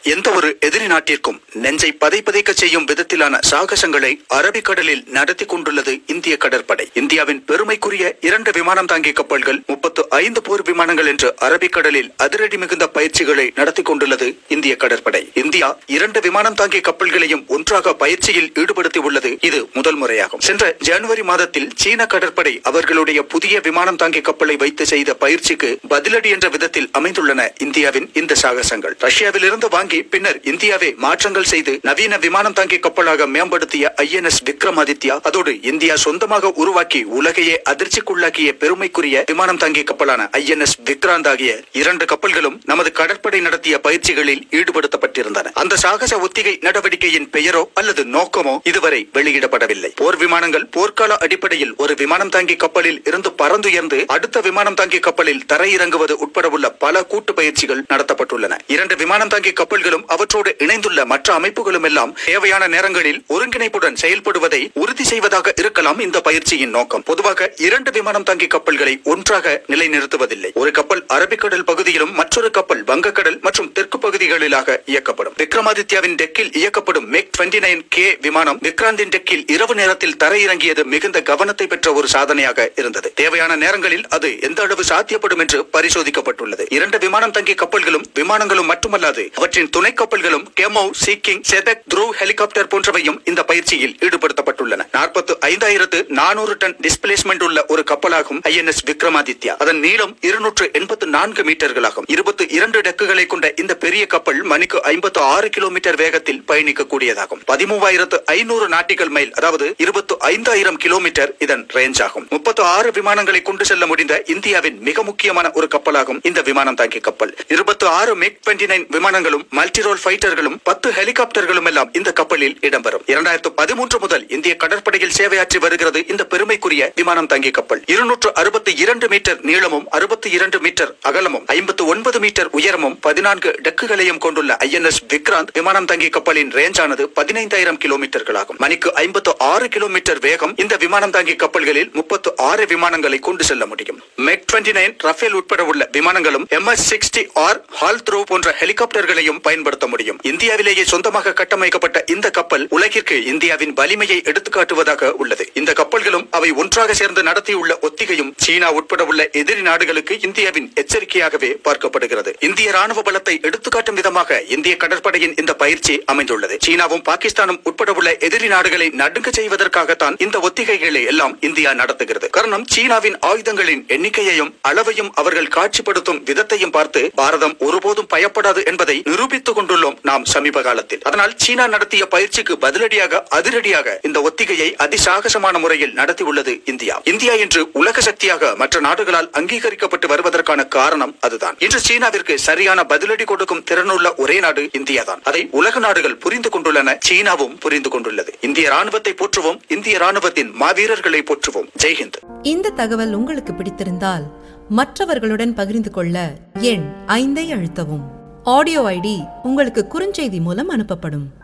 எந்த ஒரு எதிரி நாட்டிற்கும் நெஞ்சை பதை பதைக்க செய்யும் விதத்திலான சாகசங்களை அரபிக்கடலில் நடத்தி கொண்டுள்ளது இந்திய கடற்படை இந்தியாவின் பெருமைக்குரிய இரண்டு விமானம் தாங்கி கப்பல்கள் முப்பத்து ஐந்து போர் விமானங்கள் என்று அரபிக்கடலில் அதிரடி மிகுந்த பயிற்சிகளை நடத்தி கொண்டுள்ளது இந்திய கடற்படை இந்தியா இரண்டு விமானம் தாங்கி கப்பல்களையும் ஒன்றாக பயிற்சியில் ஈடுபடுத்தி உள்ளது இது முதல் முறையாகும் சென்ற ஜனவரி மாதத்தில் சீன கடற்படை அவர்களுடைய புதிய விமானம் தாங்கி கப்பலை வைத்து செய்த பயிற்சிக்கு பதிலடி என்ற விதத்தில் அமைந்துள்ளன இந்தியாவின் இந்த சாகசங்கள் ரஷ்யாவில் இருந்து வாங்கி பின்னர் இந்தியாவே மாற்றங்கள் செய்து நவீன விமானம் தாங்கி கப்பலாக மேம்படுத்திய ஐஎன்எஸ் விக்ரமாதித்யா அதோடு இந்தியா சொந்தமாக உருவாக்கி உலகையே அதிர்ச்சிக்குள்ளாக்கிய பெருமைக்குரிய விமானம் தாங்கி கப்பலான ஐஎன்எஸ் விக்ராந்த் ஆகிய இரண்டு கப்பல்களும் நமது கடற்படை நடத்திய பயிற்சிகளில் ஈடுபடுத்தப்பட்டிருந்தன அந்த சாகச ஒத்திகை நடவடிக்கையின் பெயரோ அல்லது நோக்கமோ இதுவரை வெளியிடப்படவில்லை போர் விமானங்கள் போர்க்கால அடிப்படையில் ஒரு விமானம் தாங்கி கப்பலில் இருந்து பறந்துயர்ந்து அடுத்த விமானம் தாங்கி கப்பலில் தரையிறங்குவது உட்பட உள்ள பல கூட்டு பயிற்சிகள் நடத்தப்பட்டுள்ளன இரண்டு விமானம் தாங்கி கப்பல்களும் அவற்றோடு இணைந்துள்ள மற்ற அமைப்புகளும் எல்லாம் தேவையான நேரங்களில் ஒருங்கிணைப்புடன் செயல்படுவதை உறுதி செய்வதாக இருக்கலாம் இந்த பயிற்சியின் நோக்கம் பொதுவாக இரண்டு விமானம் தாங்கி கப்பல்களை ஒன்றாக நிலைநிறுத்துவதில்லை ஒரு கப்பல் அரபிக்கடல் பகுதியிலும் மற்றொரு கப்பல் வங்கக்கடல் மற்றும் தெற்கு பகுதிகளிலாக இயக்கப்படும் விக்ரமாதித்யாவின் டெக்கில் இயக்கப்படும் மிக் 29 நைன் கே விமானம் விக்ராந்தின் டெக்கில் இரவு நேரத்தில் தரையிறங்கியது மிகுந்த கவனத்தை பெற்ற ஒரு சாதனையாக இருந்தது தேவையான நேரங்களில் அது எந்த அளவு சாத்தியப்படும் என்று பரிசோதிக்கப்பட்டுள்ளது இரண்டு விமானம் தங்கி கப்பல்களும் விமானங்களும் மட்டுமல்லாது அவற்றின் துணை கப்பல்களும் Kamov Sea King Chetak Dhruv helicopter போன்றவையும் இந்த பயிற்சியில் ஈடுபடுத்தப்பட்டுள்ளன நாற்பத்து ஐந்தாயிரத்து நானூறு டன் டிஸ்பிளேஸ்மெண்ட் உள்ள ஒரு கப்பலாகும் ஐஎன்எஸ் விக்ரமாதித்யா அதன் நீளம் இருநூற்று எண்பத்து நான்கு மீட்டர்களாகும் இருபத்து இரண்டு டெக்குகளை கொண்ட இந்த பெரிய கப்பல் மணிக்கு ஐம்பத்து ஆறு கிலோமீட்டர் வேகத்தில் பயணிக்கக்கூடியதாகும் பதிமூவாயிரத்து ஐநூறு நாட்டிகள் மைல் அதாவது இருபத்து ஐந்தாயிரம் கிலோமீட்டர் இதன் ரேஞ்ச் ஆகும் முப்பத்து ஆறு விமானங்களை கொண்டு செல்ல முடிந்த இந்தியாவின் மிக முக்கியமான ஒரு கப்பலாகும் இந்த விமானம் தாங்கி கப்பல் இருபத்து ஆறு மிக் 29 நைன் விமானங்களும் மல்டிரோல் ஃபைட்டர்களும் பத்து ஹெலிகாப்டர்களும் எல்லாம் இந்த கப்பலில் இடம்பெறும் இரண்டாயிரத்து பதிமூன்று முதல் இந்திய கடற்படையில் சேவையாற்றி வருகிறது இந்த பெருமைக்குரிய விமானம் தாங்கி கப்பல் இருநூற்று அறுபத்தி இரண்டு மீட்டர் நீளமும் அறுபத்தி இரண்டு மீட்டர் அகலமும் ஐம்பத்து ஒன்பது மீட்டர் உயரமும் பதினான்கு டெக்குகளையும் கொண்டுள்ள ஐஎன்எஸ் விக்ராந்த் விமானம் தாங்கி கப்பலின் ரேஞ்ச் ஆனது பதினைந்தாயிரம் கிலோமீட்டர்களாகும் மணிக்கு ஐம்பத்து ஆறு கிலோமீட்டர் வேகம் இந்த விமானம் தாங்கி கப்பல்களில் முப்பத்து ஆறு விமானங்களை கொண்டு செல்ல முடியும் மெக் 29 நைன் ரஃபேல் உட்பட உள்ள விமானங்களும் MS sixty R HAL Dhruv போன்ற ஹெலிகாப்டர்களையும் பயன்படுத்த முடியும் இந்தியாவிலேயே சொந்தமாக கட்டமைக்கப்பட்ட இந்த கப்பல் உலகிற்கு இந்தியாவின் வலிமையை எடுத்துக்காட்டுவதாக உள்ளது இந்த கப்பல்களும் அவை ஒன்றாக சேர்ந்து நடத்தியுள்ள ஒத்திகையும் சீனா உட்பட உள்ள எதிரி நாடுகளுக்கு இந்தியாவின் எச்சரிக்கையாகவே பார்க்கப்படுகிறது இந்திய ராணுவ பலத்தை எடுத்துக்காட்டும் விதமாக இந்திய கடற்படையின் இந்த பயிற்சி அமைந்துள்ளது சீனாவும் பாகிஸ்தானும் உட்பட உள்ள எதிரி நாடுகளை நடுங்க செய்வதற்காகத்தான் இந்த ஒத்திகைகளை எல்லாம் இந்தியா நடத்துகிறது காரணம் சீனாவின் ஆயுதங்களின் எண்ணிக்கையையும் அளவையும் அவர்கள் காட்சிப்படுத்தும் விதத்தையும் பார்த்து பாரதம் ஒருபோதும் பயப்படாது என்பதை நிரூபித்துக் கொண்டுள்ளோம் நாம் சமீப காலத்தில் அதனால் சீனா நடத்திய பயிற்சிக்கு பதிலடியாக அதிரடியாக இந்த ஒத்திகையை அதிசாகசமான முறையில் நடத்தியுள்ளது இந்தியா இந்தியா இன்று உலக சக்தியாக மற்ற நாடுகளால் அங்கீகரிக்கப்பட்டு வருவதற்கான காரணம் அதுதான் இன்று சீனாவிற்கு சரியான பதிலடி கொடுக்கும் திறனுள்ள ஒரே நாடு இந்தியா தான் அதை உலக நாடுகள் புரிந்து கொண்டுள்ளன சீனாவும் புரிந்து கொண்டுள்ளது இந்திய ராணுவத்தை போற்றுவோம் இந்திய ராணுவத்தின் மாவீரர்களை போற்றுவோம் ஜெய்ஹிந்த் இந்த தகவல் உங்களுக்கு பிடித்திருந்தால் மற்றவர்களுடன் பகிர்ந்து கொள்ள எண் ஐந்தை அழுத்தவும் ஆடியோ ஐடி உங்களுக்கு குறுஞ்செய்தி மூலம் அனுப்பப்படும்